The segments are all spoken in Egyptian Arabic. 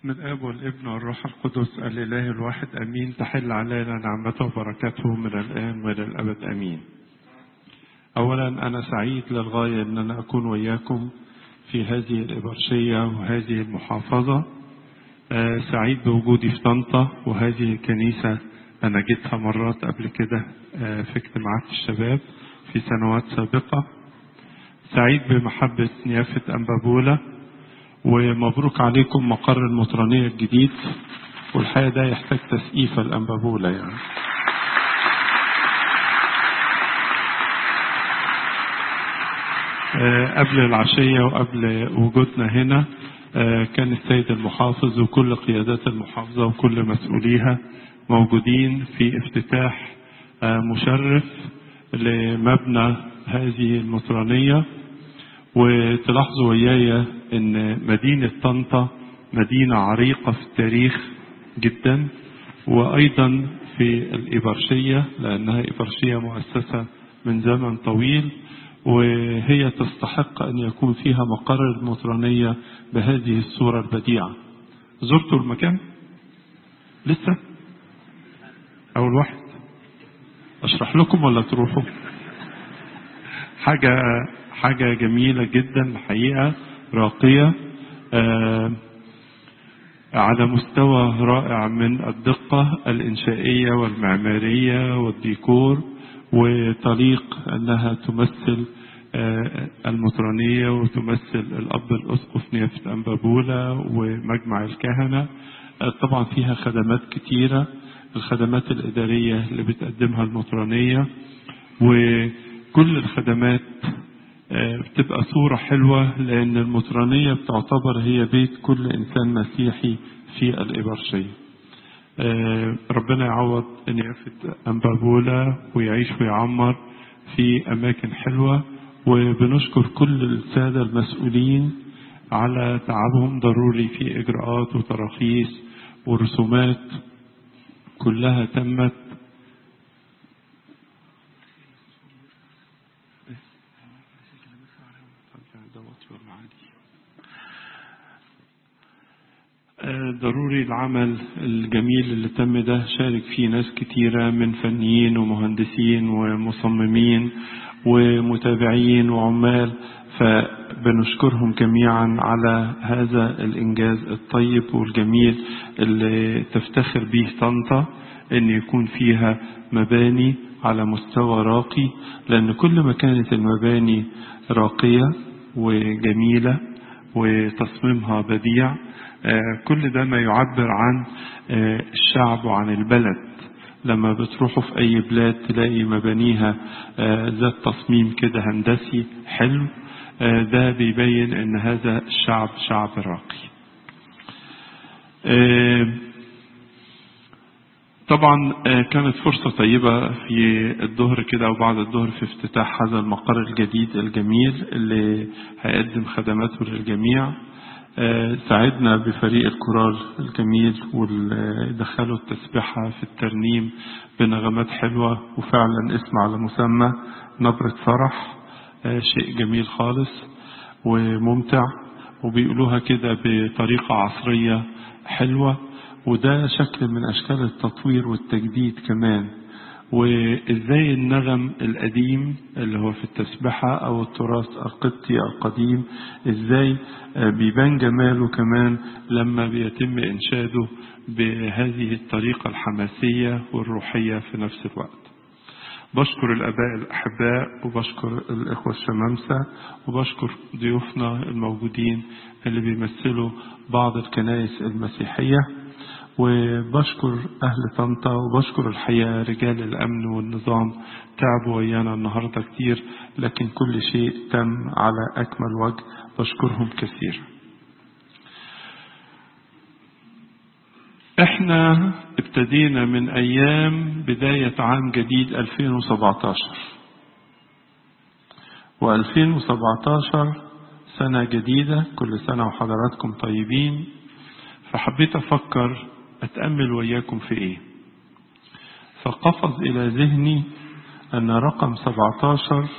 باسم الاب والابن والروح القدس الاله الواحد امين تحل علينا نعمته وبركاته من الان والى الابد امين. اولا انا سعيد للغايه ان انا اكون وياكم في هذه الابرشيه وهذه المحافظه. آه سعيد بوجودي في طنطا وهذه الكنيسه انا جيتها مرات قبل كده آه في اجتماعات الشباب في سنوات سابقه. سعيد بمحبه نيافه انبابوله ومبروك عليكم مقر المطرانية الجديد والحقيقة ده يحتاج تسقيفة الأنبابولة يعني قبل العشية وقبل وجودنا هنا كان السيد المحافظ وكل قيادات المحافظة وكل مسؤوليها موجودين في افتتاح مشرف لمبنى هذه المطرانية وتلاحظوا ويايا ان مدينة طنطا مدينة عريقة في التاريخ جدا وايضا في الإبرشية لانها إبرشية مؤسسة من زمن طويل وهي تستحق ان يكون فيها مقر المطرانية بهذه الصورة البديعة زرتوا المكان لسه اول واحد اشرح لكم ولا تروحوا حاجة حاجة جميلة جدا الحقيقة راقية آه على مستوى رائع من الدقة الإنشائية والمعمارية والديكور وطريق أنها تمثل آه المطرانية وتمثل الأب الأسقف نيافة أنبابولة ومجمع الكهنة آه طبعا فيها خدمات كتيرة الخدمات الإدارية اللي بتقدمها المطرانية وكل الخدمات بتبقى صورة حلوة لأن المطرانية بتعتبر هي بيت كل إنسان مسيحي في الإبرشية ربنا يعوض أن يافت أنبابولا ويعيش ويعمر في أماكن حلوة وبنشكر كل السادة المسؤولين على تعبهم ضروري في إجراءات وتراخيص ورسومات كلها تمت ضروري العمل الجميل اللي تم ده شارك فيه ناس كتيرة من فنيين ومهندسين ومصممين ومتابعين وعمال فبنشكرهم جميعا على هذا الإنجاز الطيب والجميل اللي تفتخر به طنطا أن يكون فيها مباني على مستوى راقي لأن كل ما كانت المباني راقية وجميلة وتصميمها بديع كل ده ما يعبر عن الشعب وعن البلد لما بتروحوا في أي بلاد تلاقي مبانيها ذات تصميم كده هندسي حلو ده بيبين أن هذا الشعب شعب راقي طبعا كانت فرصة طيبة في الظهر كده أو بعد الظهر في افتتاح هذا المقر الجديد الجميل اللي هيقدم خدماته للجميع ساعدنا بفريق الكورال الجميل واللي دخلوا التسبيحة في الترنيم بنغمات حلوة وفعلا اسم على مسمى نبرة فرح شيء جميل خالص وممتع وبيقولوها كده بطريقة عصرية حلوة وده شكل من أشكال التطوير والتجديد كمان وازاي النغم القديم اللي هو في التسبحة او التراث القبطي القديم ازاي بيبان جماله كمان لما بيتم انشاده بهذه الطريقة الحماسية والروحية في نفس الوقت بشكر الاباء الاحباء وبشكر الاخوة الشمامسة وبشكر ضيوفنا الموجودين اللي بيمثلوا بعض الكنائس المسيحيه وبشكر أهل طنطا وبشكر الحقيقة رجال الأمن والنظام تعبوا ويانا النهاردة كتير لكن كل شيء تم على أكمل وجه بشكرهم كثير احنا ابتدينا من أيام بداية عام جديد 2017 و2017 سنة جديدة كل سنة وحضراتكم طيبين فحبيت أفكر أتأمل وياكم في إيه فقفز إلى ذهني أن رقم 17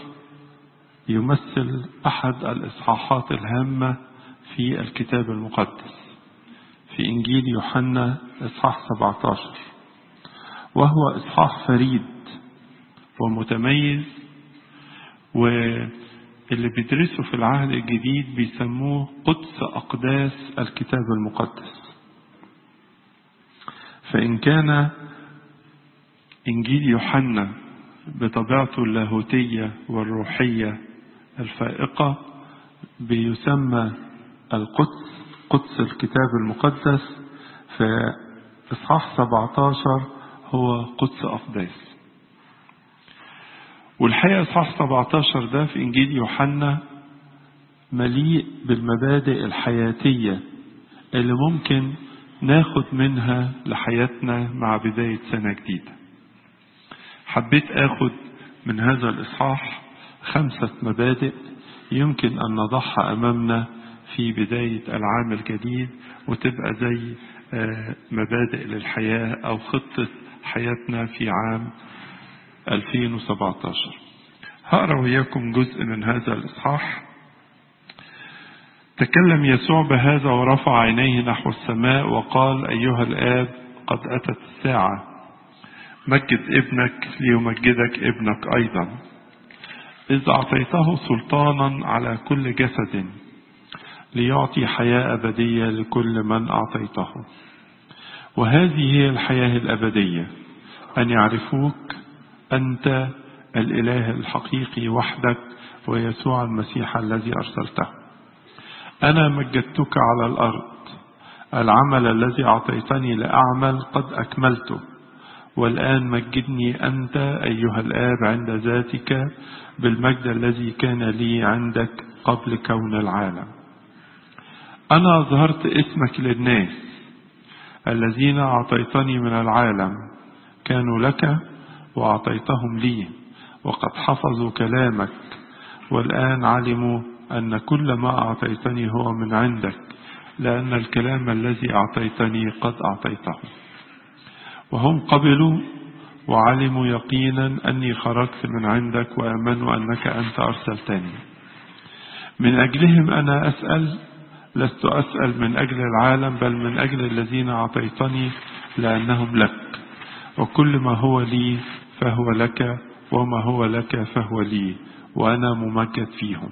يمثل أحد الإصحاحات الهامة في الكتاب المقدس في إنجيل يوحنا إصحاح 17 وهو إصحاح فريد ومتميز واللي بيدرسوا في العهد الجديد بيسموه قدس أقداس الكتاب المقدس فإن كان إنجيل يوحنا بطبيعته اللاهوتية والروحية الفائقة بيسمى القدس قدس الكتاب المقدس في إصحاح 17 هو قدس أقداس والحقيقة إصحاح 17 ده في إنجيل يوحنا مليء بالمبادئ الحياتية اللي ممكن ناخد منها لحياتنا مع بداية سنة جديدة حبيت اخد من هذا الاصحاح خمسة مبادئ يمكن ان نضعها امامنا في بداية العام الجديد وتبقى زي مبادئ للحياة او خطة حياتنا في عام 2017 هقرا وياكم جزء من هذا الاصحاح تكلم يسوع بهذا ورفع عينيه نحو السماء وقال ايها الاب قد اتت الساعه مجد ابنك ليمجدك ابنك أيضا إذ أعطيته سلطانا على كل جسد ليعطي حياة أبدية لكل من أعطيته وهذه هي الحياة الأبدية أن يعرفوك أنت الإله الحقيقي وحدك ويسوع المسيح الذي أرسلته أنا مجدتك على الأرض العمل الذي أعطيتني لأعمل قد أكملته والآن مجدني أنت أيها الآب عند ذاتك بالمجد الذي كان لي عندك قبل كون العالم أنا أظهرت اسمك للناس الذين أعطيتني من العالم كانوا لك وأعطيتهم لي وقد حفظوا كلامك والآن علموا أن كل ما أعطيتني هو من عندك لأن الكلام الذي أعطيتني قد أعطيته وهم قبلوا وعلموا يقينا أني خرجت من عندك وآمنوا أنك أنت أرسلتني من أجلهم أنا أسأل لست أسأل من أجل العالم بل من أجل الذين أعطيتني لأنهم لك وكل ما هو لي فهو لك وما هو لك فهو لي وأنا ممجد فيهم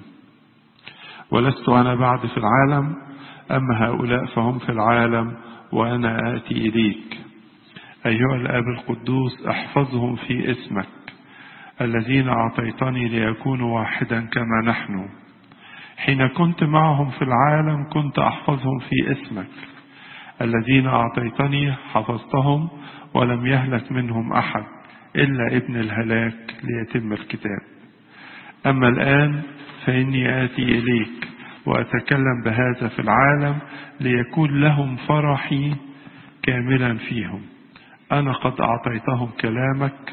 ولست أنا بعد في العالم أما هؤلاء فهم في العالم وأنا آتي إليك أيها الآب القدوس احفظهم في اسمك الذين أعطيتني ليكونوا واحدا كما نحن حين كنت معهم في العالم كنت أحفظهم في اسمك الذين أعطيتني حفظتهم ولم يهلك منهم أحد إلا ابن الهلاك ليتم الكتاب أما الآن فإني آتي إليك وأتكلم بهذا في العالم ليكون لهم فرحي كاملا فيهم أنا قد أعطيتهم كلامك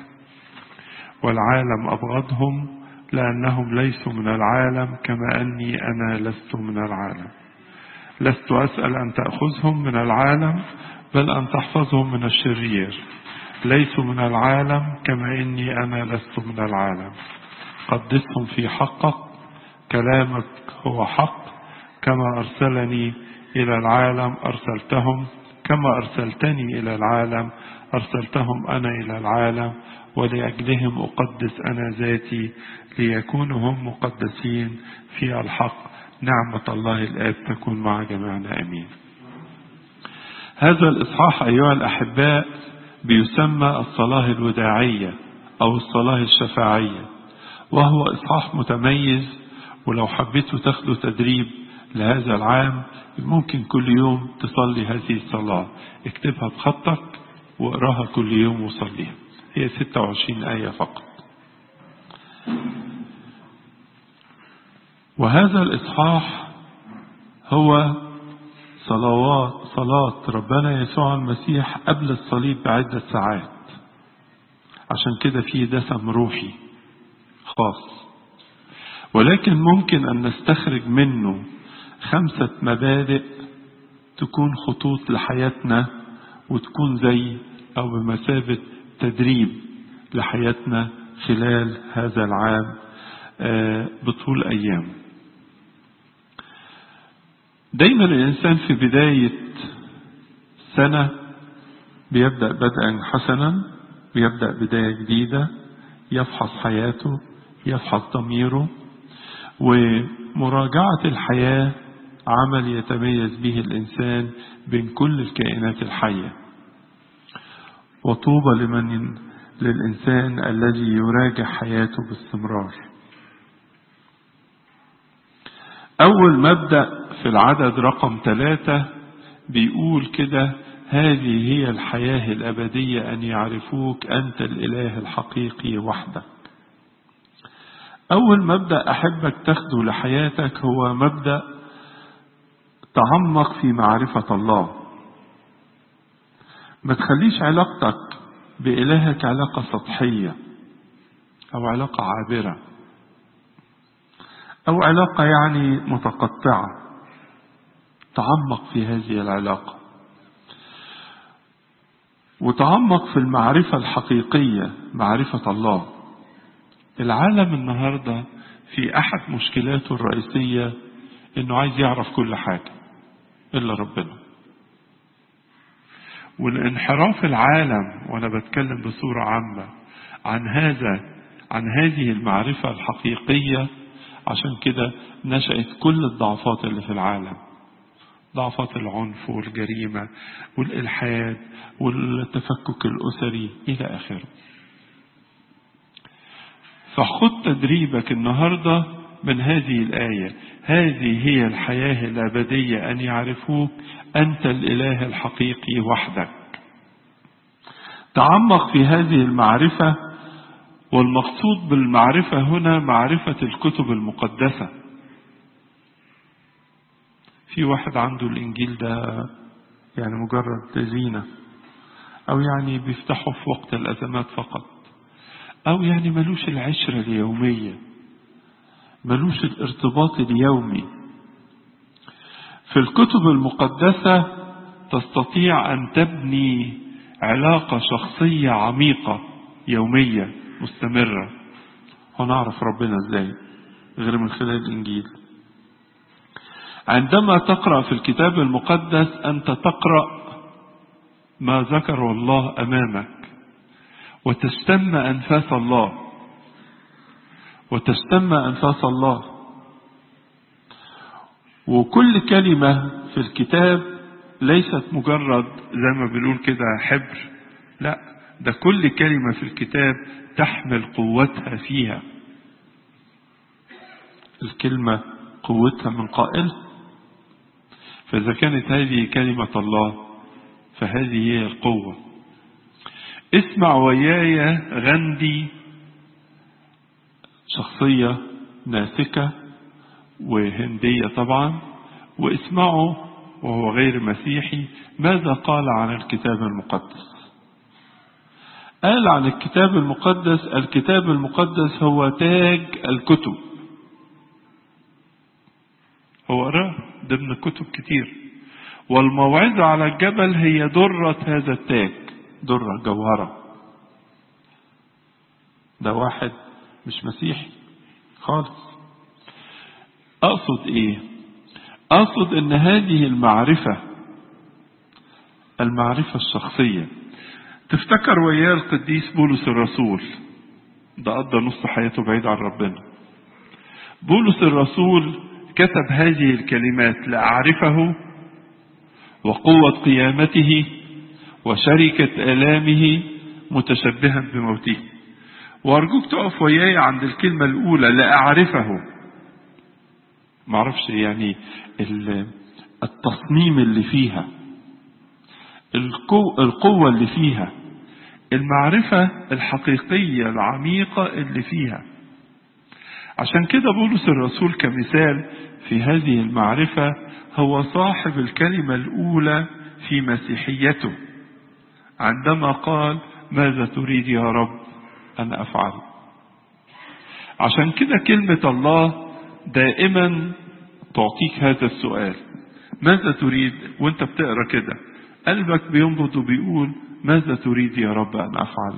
والعالم أبغضهم لأنهم ليسوا من العالم كما أني أنا لست من العالم لست أسأل أن تأخذهم من العالم بل أن تحفظهم من الشرير ليسوا من العالم كما إني أنا لست من العالم قدسهم في حقك كلامك هو حق كما أرسلني إلى العالم أرسلتهم كما أرسلتني إلى العالم أرسلتهم أنا إلى العالم ولأجلهم أقدس أنا ذاتي ليكونوا هم مقدسين في الحق نعمة الله الآب تكون مع جميعنا أمين هذا الإصحاح أيها الأحباء بيسمى الصلاة الوداعية أو الصلاة الشفاعية وهو إصحاح متميز ولو حبيتوا تاخدوا تدريب لهذا العام ممكن كل يوم تصلي هذه الصلاة اكتبها بخطك واقراها كل يوم وصليها هي 26 آية فقط وهذا الإصحاح هو صلوات صلاة ربنا يسوع المسيح قبل الصليب بعدة ساعات عشان كده فيه دسم روحي خاص ولكن ممكن أن نستخرج منه خمسة مبادئ تكون خطوط لحياتنا وتكون زي أو بمثابة تدريب لحياتنا خلال هذا العام بطول أيام دايما الإنسان في بداية سنة بيبدأ بدءا حسنا بيبدأ بداية جديدة يفحص حياته يفحص ضميره ومراجعة الحياة عمل يتميز به الإنسان بين كل الكائنات الحية وطوبى لمن للإنسان الذي يراجع حياته باستمرار أول مبدأ في العدد رقم ثلاثة بيقول كده هذه هي الحياة الأبدية أن يعرفوك أنت الإله الحقيقي وحدك أول مبدأ أحبك تاخده لحياتك هو مبدأ تعمق في معرفة الله ما تخليش علاقتك بإلهك علاقة سطحية أو علاقة عابرة أو علاقة يعني متقطعة تعمق في هذه العلاقة وتعمق في المعرفة الحقيقية معرفة الله العالم النهاردة في أحد مشكلاته الرئيسية إنه عايز يعرف كل حاجة إلا ربنا والانحراف العالم وأنا بتكلم بصورة عامة عن هذا عن هذه المعرفة الحقيقية عشان كده نشأت كل الضعفات اللي في العالم ضعفات العنف والجريمة والإلحاد والتفكك الأسري إلى آخره فخد تدريبك النهاردة من هذه الآية هذه هي الحياة الأبدية أن يعرفوك أنت الإله الحقيقي وحدك تعمق في هذه المعرفة والمقصود بالمعرفة هنا معرفة الكتب المقدسة في واحد عنده الإنجيل ده يعني مجرد زينة أو يعني بيفتحه في وقت الأزمات فقط أو يعني ملوش العشرة اليومية ملوش الارتباط اليومي في الكتب المقدسة تستطيع أن تبني علاقة شخصية عميقة يومية مستمرة ونعرف ربنا ازاي غير من خلال الإنجيل عندما تقرأ في الكتاب المقدس أنت تقرأ ما ذكر الله أمامك وتشتم أنفاس الله وتشتم أنفاس الله وكل كلمة في الكتاب ليست مجرد زي ما بنقول كده حبر لا ده كل كلمة في الكتاب تحمل قوتها فيها الكلمة قوتها من قائلها فإذا كانت هذه كلمة الله فهذه هي القوة اسمع وياي غندي شخصية ناسكة وهندية طبعا واسمعوا وهو غير مسيحي ماذا قال عن الكتاب المقدس قال عن الكتاب المقدس الكتاب المقدس هو تاج الكتب هو قرأ ضمن كتب كتير والموعظة على الجبل هي درة هذا التاج درة جوهرة ده واحد مش مسيحي خالص أقصد إيه أقصد إن هذه المعرفة المعرفة الشخصية تفتكر وياه القديس بولس الرسول ده قضى نص حياته بعيد عن ربنا بولس الرسول كتب هذه الكلمات لأعرفه وقوة قيامته وشركة آلامه متشبها بموته وأرجوك تقف وياي عند الكلمة الأولى لأعرفه معرفش يعني التصميم اللي فيها القوة اللي فيها المعرفة الحقيقية العميقة اللي فيها عشان كده بولس الرسول كمثال في هذه المعرفة هو صاحب الكلمة الأولى في مسيحيته عندما قال ماذا تريد يا رب أن أفعل عشان كده كلمة الله دائما تعطيك هذا السؤال ماذا تريد وانت بتقرا كده قلبك بينبض وبيقول ماذا تريد يا رب أن أفعل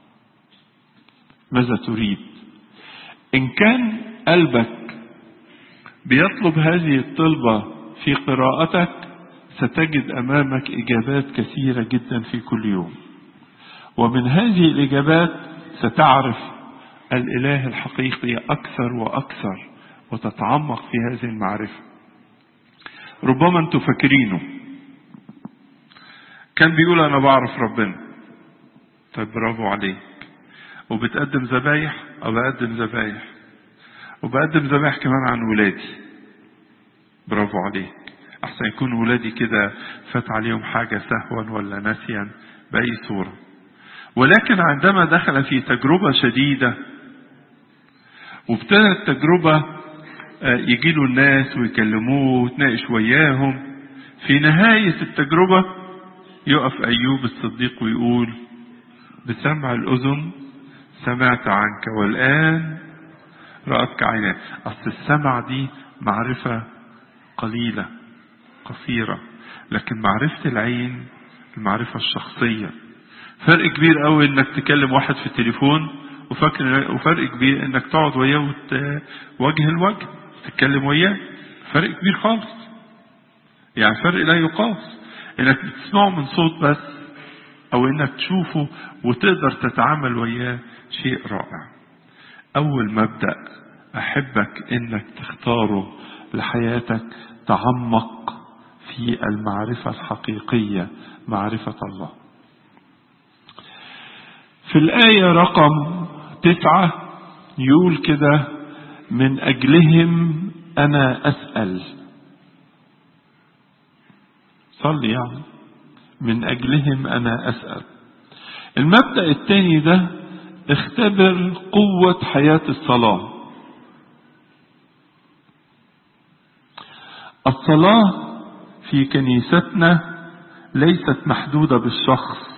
ماذا تريد إن كان قلبك بيطلب هذه الطلبة في قراءتك ستجد أمامك إجابات كثيرة جدا في كل يوم ومن هذه الإجابات ستعرف الإله الحقيقي أكثر وأكثر وتتعمق في هذه المعرفة ربما أنتم فاكرينه كان بيقول أنا بعرف ربنا طيب برافو عليك وبتقدم ذبايح أو بقدم ذبايح وبقدم ذبايح كمان عن ولادي برافو عليك أحسن يكون ولادي كده فات عليهم حاجة سهوا ولا نسيا بأي صورة ولكن عندما دخل في تجربة شديدة وابتدت التجربة يجي له الناس ويكلموه ويتناقش وياهم في نهاية التجربة يقف أيوب الصديق ويقول بسمع الأذن سمعت عنك والآن رأتك عيناك أصل السمع دي معرفة قليلة قصيرة لكن معرفة العين المعرفة الشخصية فرق كبير قوي انك تكلم واحد في التليفون وفاكر وفرق كبير انك تقعد وياه وت... وجه الوجه تتكلم وياه فرق كبير خالص يعني فرق لا يقاس انك بتسمعه من صوت بس او انك تشوفه وتقدر تتعامل وياه شيء رائع اول مبدأ احبك انك تختاره لحياتك تعمق في المعرفة الحقيقية معرفة الله في الآية رقم تسعة يقول كده من أجلهم أنا أسأل صلي يعني من أجلهم أنا أسأل المبدأ الثاني ده اختبر قوة حياة الصلاة الصلاة في كنيستنا ليست محدودة بالشخص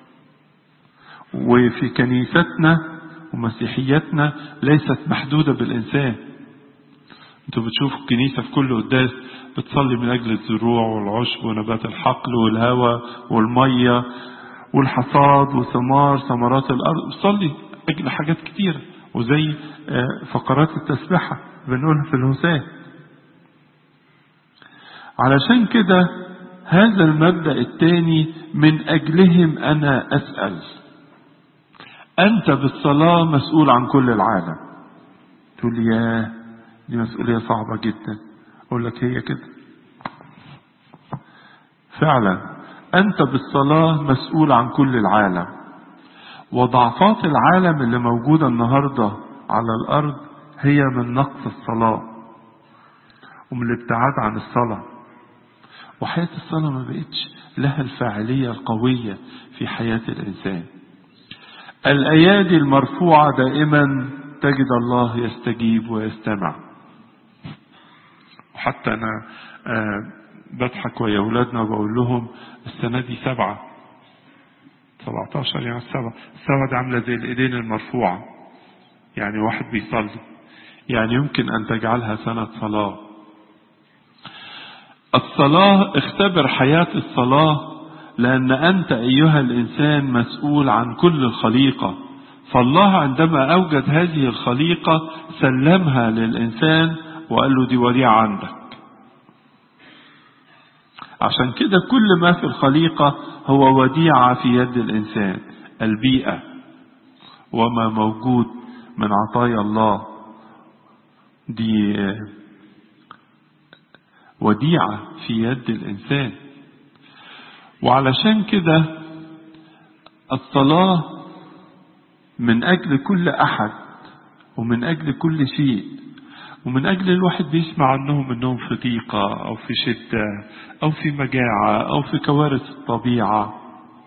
وفي كنيستنا ومسيحيتنا ليست محدودة بالإنسان انتوا بتشوفوا الكنيسة في كل قداس بتصلي من أجل الزروع والعشب ونبات الحقل والهواء والمية والحصاد وثمار ثمرات الأرض بتصلي أجل حاجات كتيرة وزي فقرات التسبحة بنقولها في الهساه علشان كده هذا المبدأ الثاني من أجلهم أنا أسأل أنت بالصلاة مسؤول عن كل العالم تقول يا دي مسؤولية صعبة جدا أقول لك هي كده فعلا أنت بالصلاة مسؤول عن كل العالم وضعفات العالم اللي موجودة النهاردة على الأرض هي من نقص الصلاة ومن الابتعاد عن الصلاة وحياة الصلاة ما بقتش لها الفاعلية القوية في حياة الإنسان الأيادي المرفوعة دائما تجد الله يستجيب ويستمع وحتى أنا آه بضحك ويا أولادنا وبقول لهم السنة دي سبعة 17 يعني السبعة السبعة دي عاملة زي الإيدين المرفوعة يعني واحد بيصلي يعني يمكن أن تجعلها سنة صلاة الصلاة اختبر حياة الصلاة لأن أنت أيها الإنسان مسؤول عن كل الخليقة فالله عندما أوجد هذه الخليقة سلمها للإنسان وقال له دي وديعة عندك عشان كده كل ما في الخليقة هو وديعة في يد الإنسان البيئة وما موجود من عطايا الله دي وديعة في يد الإنسان وعلشان كده الصلاة من أجل كل أحد ومن أجل كل شيء ومن أجل الواحد بيسمع عنهم أنهم في ضيقة أو في شدة أو في مجاعة أو في كوارث الطبيعة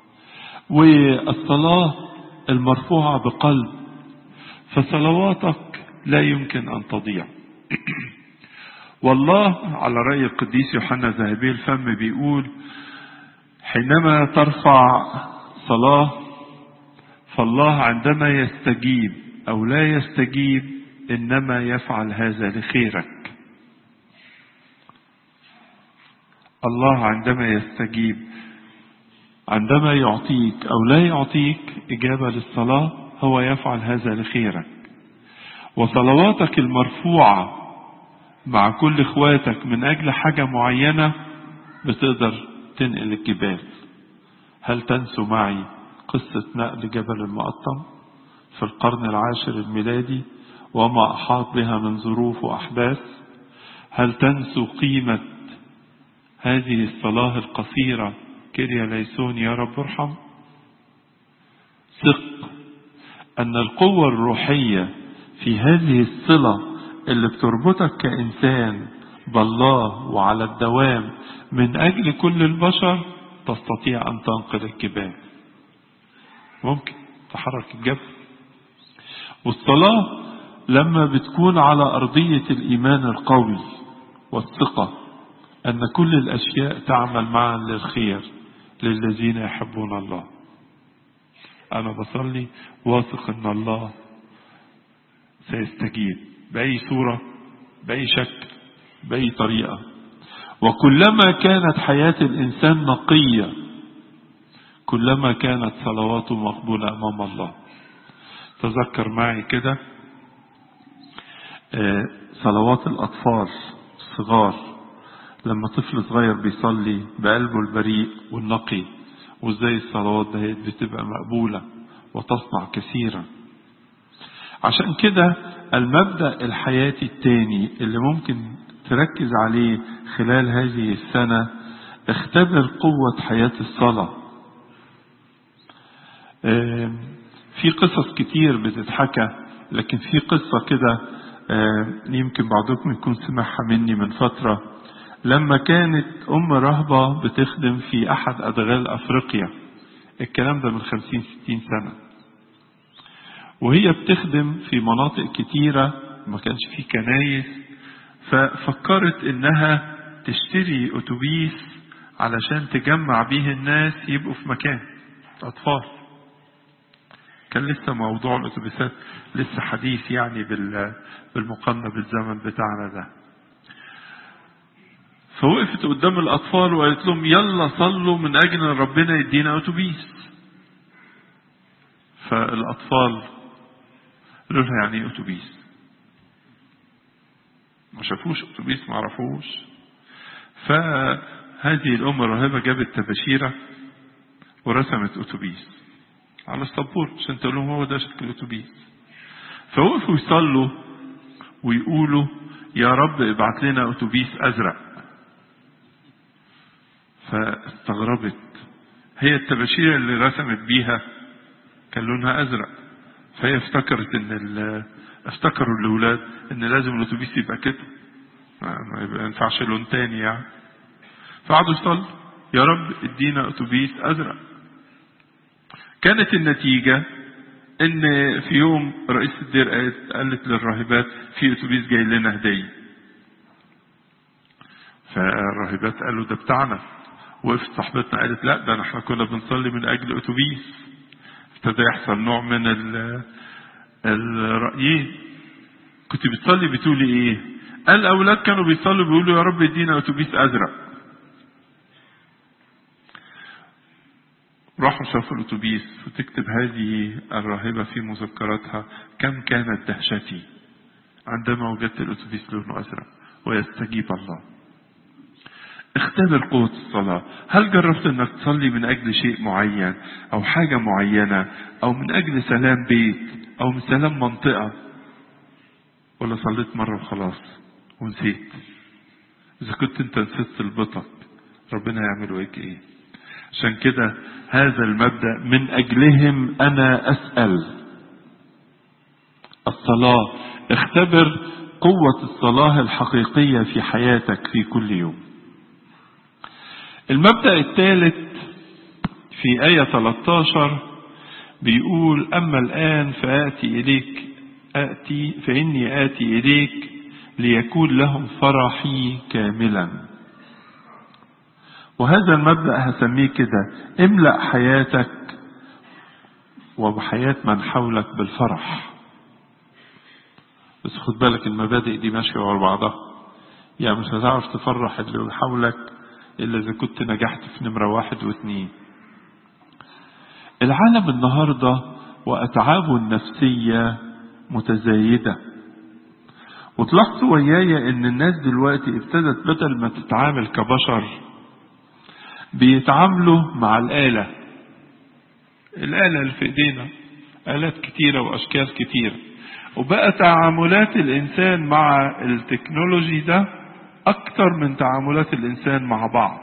والصلاة المرفوعة بقلب فصلواتك لا يمكن أن تضيع والله على رأي القديس يوحنا ذهبي الفم بيقول حينما ترفع صلاة فالله عندما يستجيب أو لا يستجيب إنما يفعل هذا لخيرك الله عندما يستجيب عندما يعطيك أو لا يعطيك إجابة للصلاة هو يفعل هذا لخيرك وصلواتك المرفوعة مع كل اخواتك من اجل حاجة معينة بتقدر تنقل الجبال هل تنسوا معي قصة نقل جبل المقطم في القرن العاشر الميلادي وما أحاط بها من ظروف وأحداث هل تنسوا قيمة هذه الصلاة القصيرة كريا ليسون يا رب ارحم ثق أن القوة الروحية في هذه الصلة اللي بتربطك كإنسان بالله وعلى الدوام من أجل كل البشر تستطيع أن تنقل الجبال ممكن تحرك الجبل والصلاة لما بتكون على أرضية الإيمان القوي والثقة أن كل الأشياء تعمل معا للخير للذين يحبون الله أنا بصلي واثق أن الله سيستجيب بأي صورة بأي شكل بأي طريقة وكلما كانت حياة الإنسان نقية كلما كانت صلواته مقبولة أمام الله تذكر معي كده صلوات الأطفال الصغار لما طفل صغير بيصلي بقلبه البريء والنقي وازاي الصلوات ده بتبقى مقبولة وتصنع كثيرا عشان كده المبدأ الحياتي التاني اللي ممكن تركز عليه خلال هذه السنة اختبر قوة حياة الصلاة في قصص كتير بتتحكى لكن في قصة كده يمكن بعضكم يكون سمعها مني من فترة لما كانت أم رهبة بتخدم في أحد أدغال أفريقيا الكلام ده من خمسين ستين سنة وهي بتخدم في مناطق كتيرة ما كانش في كنايس ففكرت انها تشتري اتوبيس علشان تجمع بيه الناس يبقوا في مكان اطفال كان لسه موضوع الاتوبيسات لسه حديث يعني بالمقارنة بالزمن بتاعنا ده فوقفت قدام الاطفال وقالت لهم يلا صلوا من اجل ان ربنا يدينا اتوبيس فالاطفال قالوا لها يعني ايه اتوبيس ما شافوش اتوبيس ما عرفوش فهذه الام الراهبه جابت تباشيره ورسمت اتوبيس على السبورت عشان تقول لهم هو ده شكل الاتوبيس فوقفوا يصلوا ويقولوا يا رب ابعت لنا اتوبيس ازرق فاستغربت هي التباشير اللي رسمت بيها كان لونها ازرق فهي افتكرت ان افتكروا الاولاد ان لازم الاتوبيس يبقى كده ما ينفعش لون تاني يعني فقعدوا يصلوا يا رب ادينا اتوبيس ازرق كانت النتيجة ان في يوم رئيس الدير قالت للراهبات في اتوبيس جاي لنا هدية فالراهبات قالوا ده بتاعنا وقفت صاحبتنا قالت لا ده احنا كنا بنصلي من اجل اتوبيس ابتدى يحصل نوع من الرأيين كنت بتصلي بتقولي ايه قال الاولاد كانوا بيصلوا بيقولوا يا رب ادينا اتوبيس ازرق راحوا شافوا الاتوبيس وتكتب هذه الراهبه في مذكراتها كم كانت دهشتي عندما وجدت الاتوبيس لونه ازرق ويستجيب الله اختبر قوة الصلاة هل جربت انك تصلي من اجل شيء معين او حاجة معينة او من اجل سلام بيت او من سلام منطقة ولا صليت مرة وخلاص ونسيت اذا كنت انت نسيت طلبتك ربنا يعمل ويك ايه عشان كده هذا المبدأ من اجلهم انا اسأل الصلاة اختبر قوة الصلاة الحقيقية في حياتك في كل يوم المبدأ الثالث في آية 13 بيقول أما الآن فآتي إليك آتي فإني آتي إليك ليكون لهم فرحي كاملا وهذا المبدأ هسميه كده املأ حياتك وحياة من حولك بالفرح بس خد بالك المبادئ دي ماشية ورا بعضها يعني مش هتعرف تفرح اللي حولك إلا إذا كنت نجحت في نمرة واحد واثنين العالم النهاردة وأتعابه النفسية متزايدة وتلاحظوا وياي إن الناس دلوقتي ابتدت بدل ما تتعامل كبشر بيتعاملوا مع الآلة الآلة اللي في إيدينا آلات كتيرة وأشكال كتيرة وبقى تعاملات الإنسان مع التكنولوجي ده أكتر من تعاملات الإنسان مع بعض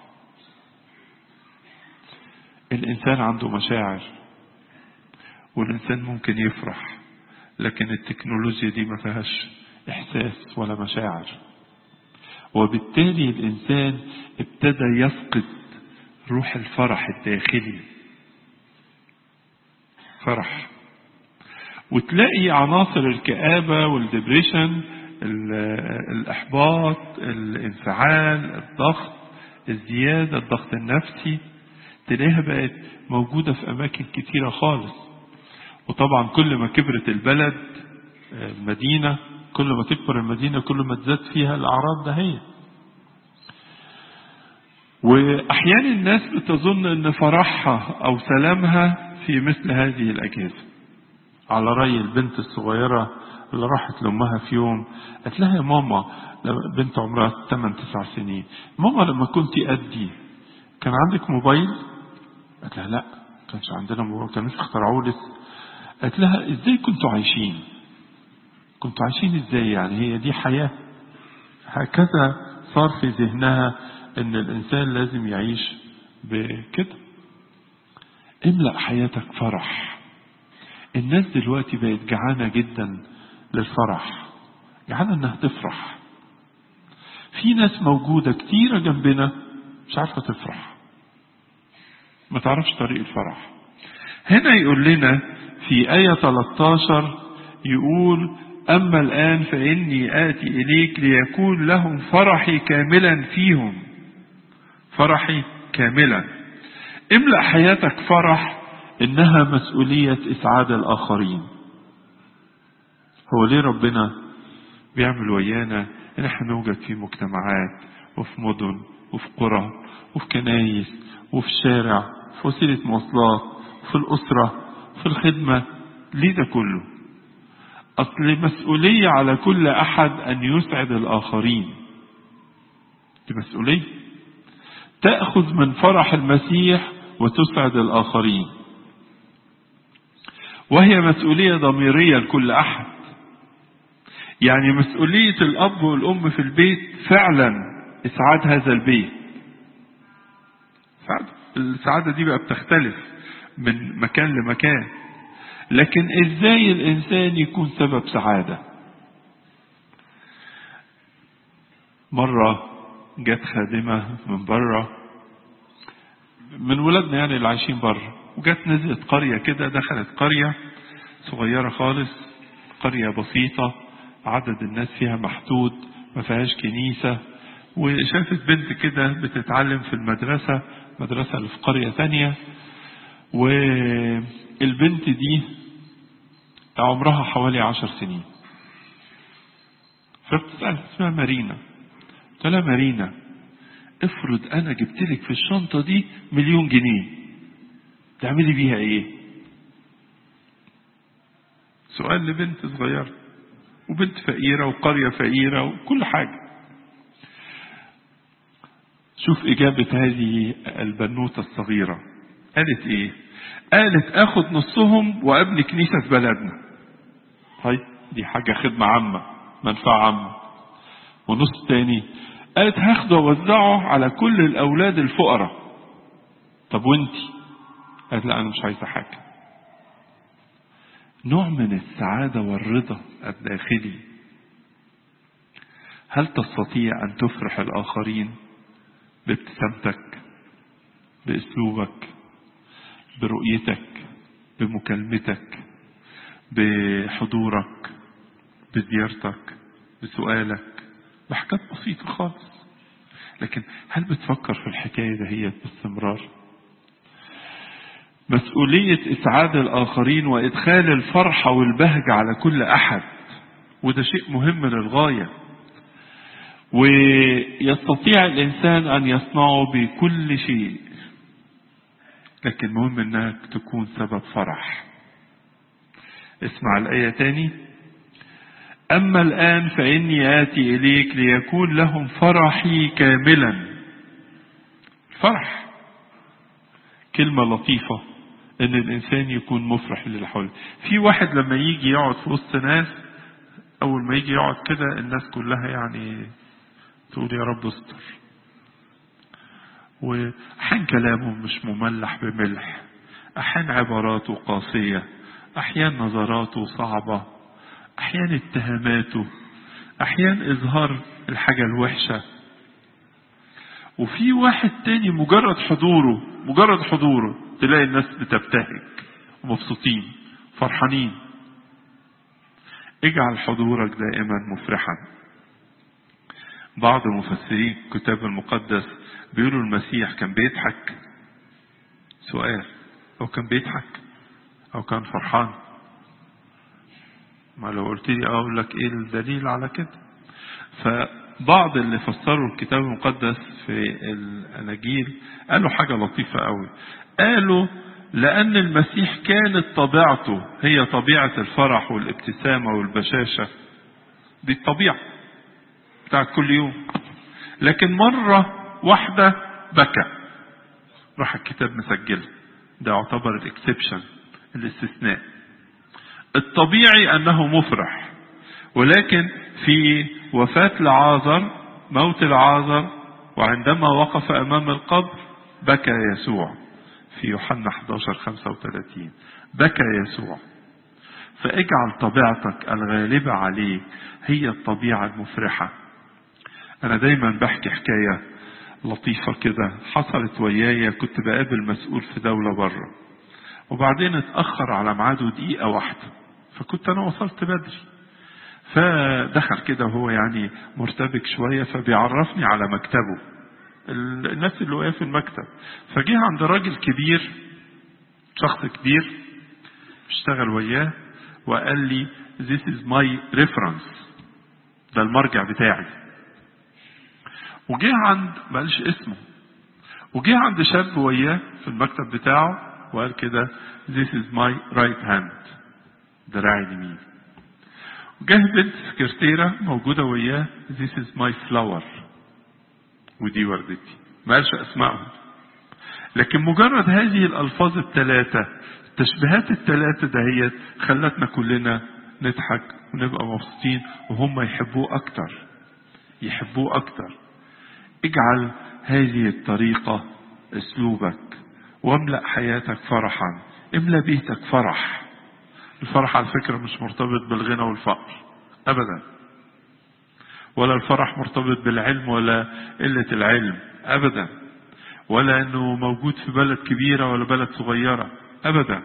الإنسان عنده مشاعر والإنسان ممكن يفرح لكن التكنولوجيا دي ما فيهاش إحساس ولا مشاعر وبالتالي الإنسان ابتدى يفقد روح الفرح الداخلي فرح وتلاقي عناصر الكآبة والدبريشن الإحباط الانفعال الضغط الزيادة الضغط النفسي تلاقيها بقت موجودة في أماكن كتيرة خالص وطبعا كل ما كبرت البلد المدينة كل ما تكبر المدينة كل ما تزاد فيها الأعراض دهية وأحيانا الناس بتظن أن فرحها أو سلامها في مثل هذه الأجهزة على رأي البنت الصغيرة اللي راحت لأمها في يوم قالت لها يا ماما بنت عمرها 8 9 سنين ماما لما كنت قدي كان عندك موبايل؟ قالت لها لا كانش عندنا موبايل كانوا لسه اخترعوه لسه قالت لها ازاي كنتوا عايشين؟ كنتوا عايشين ازاي يعني هي دي حياة هكذا صار في ذهنها ان الانسان لازم يعيش بكده املأ حياتك فرح الناس دلوقتي بقت جعانة جدا للفرح جعانة انها تفرح في ناس موجودة كتيرة جنبنا مش عارفة تفرح ما تعرفش طريق الفرح هنا يقول لنا في آية 13 يقول أما الآن فإني آتي إليك ليكون لهم فرحي كاملا فيهم فرحي كاملا املأ حياتك فرح إنها مسؤولية إسعاد الآخرين هو ليه ربنا بيعمل ويانا إن احنا نوجد في مجتمعات وفي مدن وفي قرى وفي كنايس وفي شارع في وسيلة مواصلات وفي الأسرة في الخدمة ليه ده كله أصل مسؤولية على كل أحد أن يسعد الآخرين دي مسؤولية تأخذ من فرح المسيح وتسعد الآخرين وهي مسؤولية ضميرية لكل أحد يعني مسؤولية الأب والأم في البيت فعلا إسعاد هذا البيت السعادة دي بقى بتختلف من مكان لمكان لكن ازاي الانسان يكون سبب سعادة مرة جت خادمة من بره من ولادنا يعني اللي عايشين بره وجت نزلت قرية كده دخلت قرية صغيرة خالص قرية بسيطة عدد الناس فيها محدود ما فيهاش كنيسة وشافت بنت كده بتتعلم في المدرسة مدرسة اللي في قرية تانية والبنت دي عمرها حوالي عشر سنين فبتسأل اسمها مارينا قلت لها مارينا افرض انا جبت لك في الشنطة دي مليون جنيه تعملي بيها ايه سؤال لبنت صغيرة وبنت فقيرة وقرية فقيرة وكل حاجة شوف إجابة هذه البنوتة الصغيرة قالت إيه قالت اخد نصهم وابني كنيسة في بلدنا طيب دي حاجة خدمة عامة منفعة عامة ونص تاني قالت هاخده واوزعه على كل الاولاد الفقراء طب وانتي قالت لا انا مش عايزة حاجة نوع من السعادة والرضا الداخلي هل تستطيع ان تفرح الاخرين بابتسامتك باسلوبك برؤيتك بمكالمتك بحضورك بزيارتك بسؤالك بحاجات بسيطة خالص لكن هل بتفكر في الحكاية دهيت باستمرار مسؤولية إسعاد الآخرين وإدخال الفرحة والبهجة على كل أحد وده شيء مهم للغاية ويستطيع الإنسان أن يصنعه بكل شيء لكن مهم انك تكون سبب فرح اسمع الآية تاني أما الآن فإني آتي إليك ليكون لهم فرحي كاملا فرح كلمة لطيفة ان الانسان يكون مفرح للي حوله في واحد لما يجي يقعد في وسط ناس اول ما يجي يقعد كده الناس كلها يعني تقول يا رب استر وأحيان كلامه مش مملح بملح أحيان عباراته قاسية أحيان نظراته صعبة أحيان اتهاماته أحيان إظهار الحاجة الوحشة وفي واحد تاني مجرد حضوره مجرد حضوره تلاقي الناس بتبتهج ومبسوطين فرحانين اجعل حضورك دائما مفرحا بعض مفسرين الكتاب المقدس بيقولوا المسيح كان بيضحك سؤال هو كان بيضحك او كان فرحان ما لو قلت لي اقول لك ايه الدليل على كده فبعض اللي فسروا الكتاب المقدس في الاناجيل قالوا حاجه لطيفه قوي قالوا لان المسيح كانت طبيعته هي طبيعه الفرح والابتسامه والبشاشه دي الطبيعه بتاعت كل يوم لكن مره واحدة بكى راح الكتاب مسجل ده يعتبر الاكسبشن الاستثناء الطبيعي انه مفرح ولكن في وفاة لعازر موت لعازر وعندما وقف امام القبر بكى يسوع في يوحنا 11 35 بكى يسوع فاجعل طبيعتك الغالبة عليك هي الطبيعة المفرحة انا دايما بحكي حكايه لطيفة كده حصلت ويايا كنت بقابل مسؤول في دولة بره وبعدين اتأخر على ميعاده دقيقة واحدة فكنت أنا وصلت بدري فدخل كده وهو يعني مرتبك شوية فبيعرفني على مكتبه الناس اللي وقف في المكتب فجه عند راجل كبير شخص كبير اشتغل وياه وقال لي this is my reference ده المرجع بتاعي وجه عند ما قالش اسمه وجه عند شاب وياه في المكتب بتاعه وقال كده this is my right hand دراعي اليمين وجه بنت سكرتيرة موجودة وياه this is my flower ودي وردتي ما قالش اسمائهم لكن مجرد هذه الالفاظ الثلاثة التشبيهات الثلاثة دهيت خلتنا كلنا نضحك ونبقى مبسوطين وهم يحبوه اكتر يحبوه اكتر اجعل هذه الطريقة اسلوبك واملأ حياتك فرحا املأ بيتك فرح الفرح على فكرة مش مرتبط بالغنى والفقر ابدا ولا الفرح مرتبط بالعلم ولا قلة العلم ابدا ولا انه موجود في بلد كبيرة ولا بلد صغيرة ابدا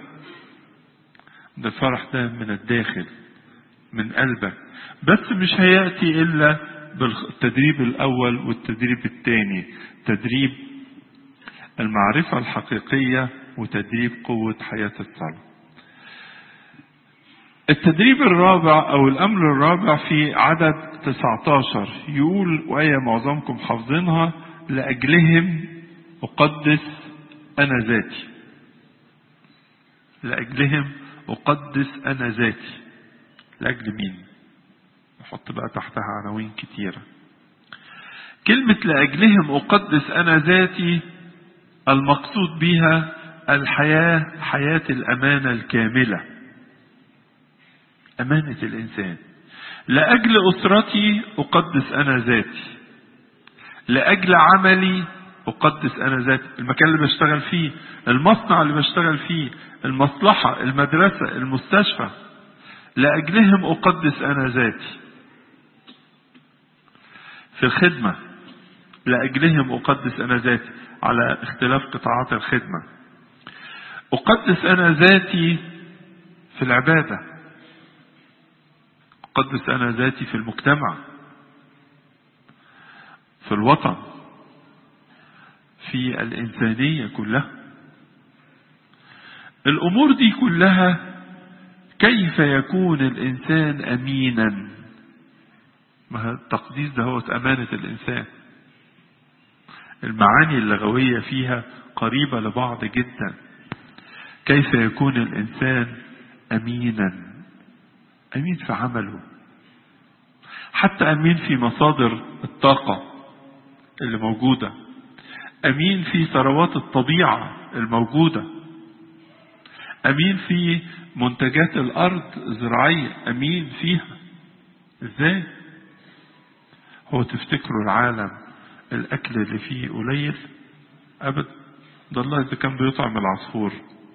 ده الفرح ده من الداخل من قلبك بس مش هيأتي الا بالتدريب الاول والتدريب الثاني تدريب المعرفة الحقيقية وتدريب قوة حياة الصلاة التدريب الرابع او الامر الرابع في عدد 19 يقول وآية معظمكم حافظينها لأجلهم أقدس أنا ذاتي لأجلهم أقدس أنا ذاتي لأجل مين نحط بقى تحتها عناوين كتيرة كلمة لأجلهم أقدس أنا ذاتي المقصود بها الحياة حياة الأمانة الكاملة أمانة الإنسان لأجل أسرتي أقدس أنا ذاتي لأجل عملي أقدس أنا ذاتي المكان اللي بشتغل فيه المصنع اللي بشتغل فيه المصلحة المدرسة المستشفى لأجلهم أقدس أنا ذاتي في الخدمة لأجلهم أقدس أنا ذاتي على اختلاف قطاعات الخدمة أقدس أنا ذاتي في العبادة أقدس أنا ذاتي في المجتمع في الوطن في الإنسانية كلها الأمور دي كلها كيف يكون الإنسان أمينا ما التقديس ده هو أمانة الإنسان المعاني اللغوية فيها قريبة لبعض جدا كيف يكون الإنسان أمينا أمين في عمله حتى أمين في مصادر الطاقة اللي موجودة أمين في ثروات الطبيعة الموجودة أمين في منتجات الأرض الزراعية أمين فيها إزاي هو تفتكروا العالم الأكل اللي فيه قليل أبدا ده الله إذا كان بيطعم العصفور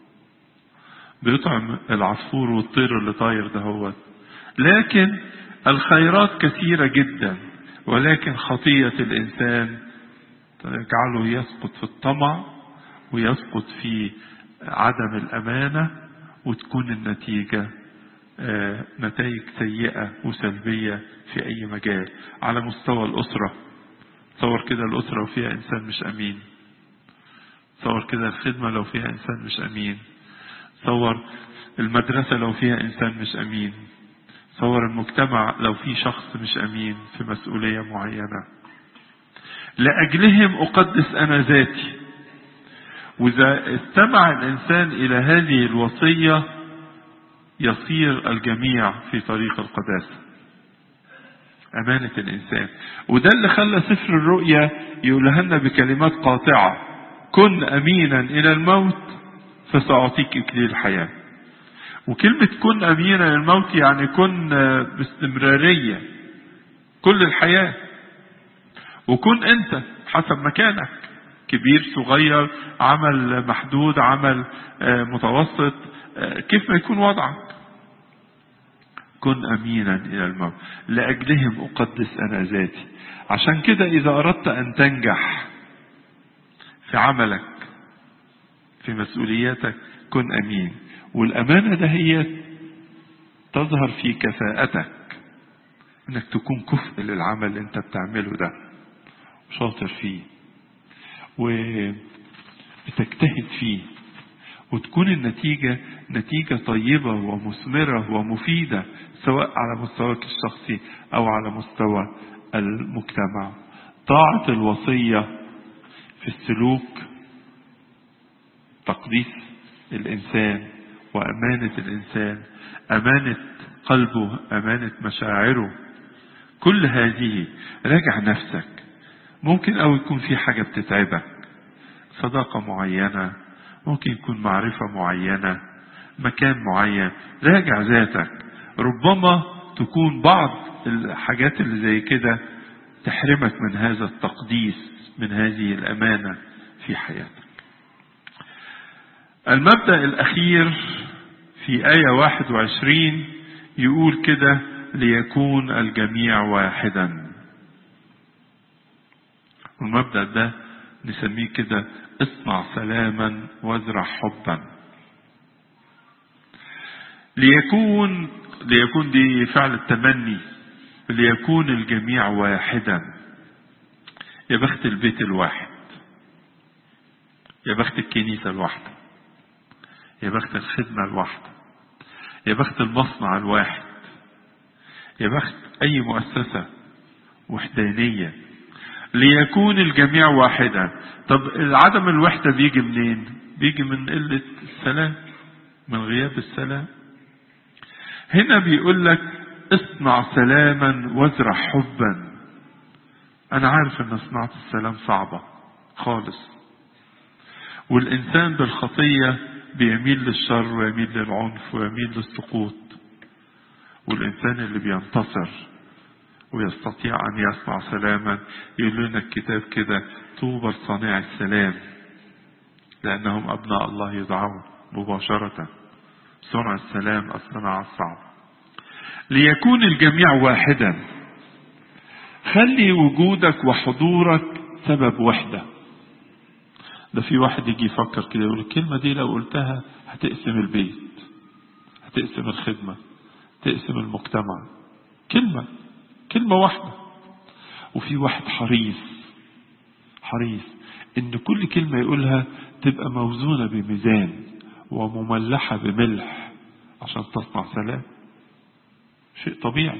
بيطعم العصفور والطير اللي طاير ده هو لكن الخيرات كثيرة جدا ولكن خطية الإنسان تجعله يسقط في الطمع ويسقط في عدم الأمانة وتكون النتيجة نتائج سيئة وسلبية في أي مجال على مستوى الأسرة تصور كده الأسرة وفيها إنسان مش أمين تصور كده الخدمة لو فيها إنسان مش أمين تصور المدرسة لو فيها إنسان مش أمين تصور المجتمع لو في شخص مش أمين في مسؤولية معينة لأجلهم أقدس أنا ذاتي وإذا استمع الإنسان إلى هذه الوصية يصير الجميع في طريق القداسة أمانة الإنسان وده اللي خلى سفر الرؤيا يقولها لنا بكلمات قاطعة كن أمينا إلى الموت فسأعطيك إكليل الحياة وكلمة كن أمينا إلى الموت يعني كن باستمرارية كل الحياة وكن أنت حسب مكانك كبير صغير عمل محدود عمل متوسط كيف ما يكون وضعك كن امينا الى الموت لاجلهم اقدس انا ذاتي عشان كده اذا اردت ان تنجح في عملك في مسؤولياتك كن امين والامانه ده هي تظهر في كفاءتك انك تكون كفء للعمل اللي انت بتعمله ده شاطر فيه وبتجتهد فيه وتكون النتيجة نتيجة طيبة ومثمرة ومفيدة سواء على مستواك الشخصي أو على مستوى المجتمع طاعة الوصية في السلوك تقديس الإنسان وأمانة الإنسان أمانة قلبه أمانة مشاعره كل هذه راجع نفسك ممكن أو يكون في حاجة بتتعبك صداقة معينة ممكن يكون معرفة معينة مكان معين راجع ذاتك ربما تكون بعض الحاجات اللي زي كده تحرمك من هذا التقديس من هذه الأمانة في حياتك المبدأ الأخير في آية 21 يقول كده ليكون الجميع واحدا والمبدأ ده نسميه كده اصنع سلاما وازرع حبا ليكون ليكون دي فعل التمني ليكون الجميع واحدا يا بخت البيت الواحد يا بخت الكنيسة الواحدة يا بخت الخدمة الواحدة يا بخت المصنع الواحد يا بخت أي مؤسسة وحدانية ليكون الجميع واحدا طب عدم الوحدة بيجي منين بيجي من قلة السلام من غياب السلام هنا بيقول لك اصنع سلاما وازرع حبا انا عارف ان صناعة السلام صعبة خالص والانسان بالخطية بيميل للشر ويميل للعنف ويميل للسقوط والانسان اللي بينتصر ويستطيع أن يصنع سلاما يقول لنا الكتاب كده طوبى صانع السلام لأنهم أبناء الله يدعون مباشرة صنع السلام الصناعة الصعب ليكون الجميع واحدا خلي وجودك وحضورك سبب وحدة ده في واحد يجي يفكر كده يقول الكلمة دي لو قلتها هتقسم البيت هتقسم الخدمة تقسم المجتمع كلمة كلمة واحدة وفي واحد حريص حريص ان كل كلمة يقولها تبقى موزونة بميزان ومملحة بملح عشان تصنع سلام شيء طبيعي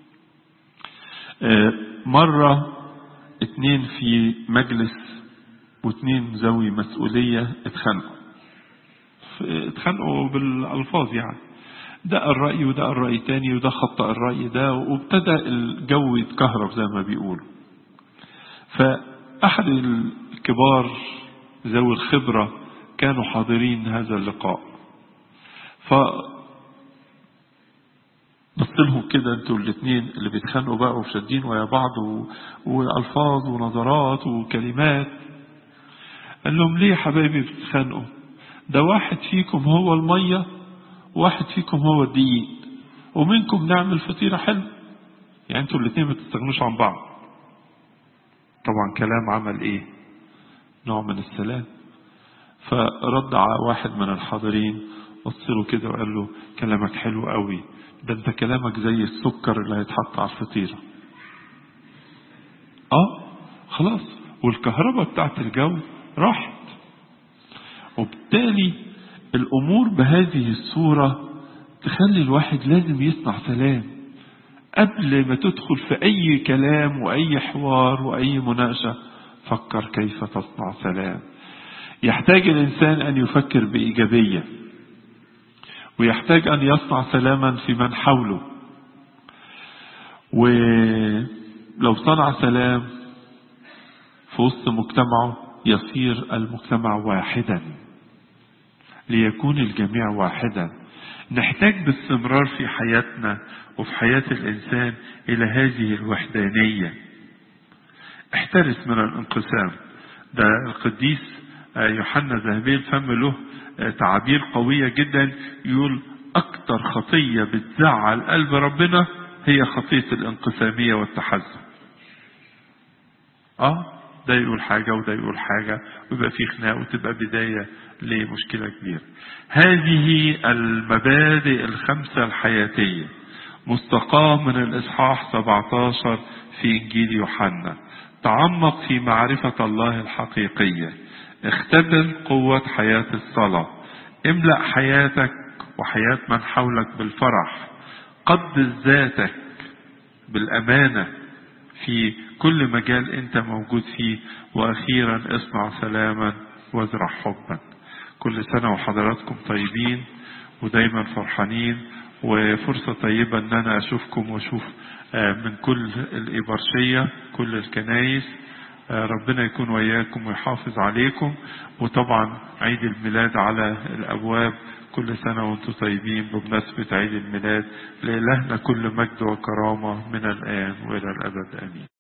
مرة اتنين في مجلس واتنين ذوي مسؤولية اتخانقوا اتخانقوا بالألفاظ يعني ده الرأي وده الرأي تاني وده خطأ الرأي ده وابتدى الجو يتكهرب زي ما بيقولوا فأحد الكبار ذوي الخبرة كانوا حاضرين هذا اللقاء ف بص لهم كده انتوا الاثنين اللي بيتخانقوا بقى وشادين ويا بعض و... والفاظ ونظرات وكلمات قال لهم ليه يا حبايبي بتتخانقوا ده واحد فيكم هو الميه واحد فيكم هو الدقيق ومنكم نعمل فطيره حلوه يعني انتوا الاثنين ما تستغنوش عن بعض طبعا كلام عمل ايه نوع من السلام فرد على واحد من الحاضرين بص له كده وقال له كلامك حلو قوي ده انت كلامك زي السكر اللي هيتحط على الفطيرة اه خلاص والكهرباء بتاعت الجو راحت وبالتالي الامور بهذه الصورة تخلي الواحد لازم يصنع سلام قبل ما تدخل في اي كلام واي حوار واي مناقشة فكر كيف تصنع سلام يحتاج الانسان ان يفكر بايجابيه ويحتاج أن يصنع سلاما في من حوله ولو صنع سلام في وسط مجتمعه يصير المجتمع واحدا ليكون الجميع واحدا نحتاج باستمرار في حياتنا وفي حياة الإنسان إلى هذه الوحدانية احترس من الانقسام ده القديس يوحنا ذهبي الفم له تعابير قوية جدا يقول أكتر خطية بتزعل قلب ربنا هي خطية الانقسامية والتحزب اه ده يقول حاجة وده يقول حاجة ويبقى في خناق وتبقى بداية لمشكلة كبيرة هذه المبادئ الخمسة الحياتية مستقاة من الإصحاح 17 في إنجيل يوحنا تعمق في معرفة الله الحقيقية اختبر قوة حياة الصلاة املأ حياتك وحياة من حولك بالفرح قدس ذاتك بالأمانة في كل مجال انت موجود فيه واخيرا اصنع سلاما وازرع حبا كل سنة وحضراتكم طيبين ودايما فرحانين وفرصة طيبة ان انا اشوفكم واشوف من كل الإبرشية كل الكنايس ربنا يكون وياكم ويحافظ عليكم وطبعا عيد الميلاد على الأبواب كل سنة وانتم طيبين بمناسبة عيد الميلاد لإلهنا كل مجد وكرامة من الآن وإلى الأبد آمين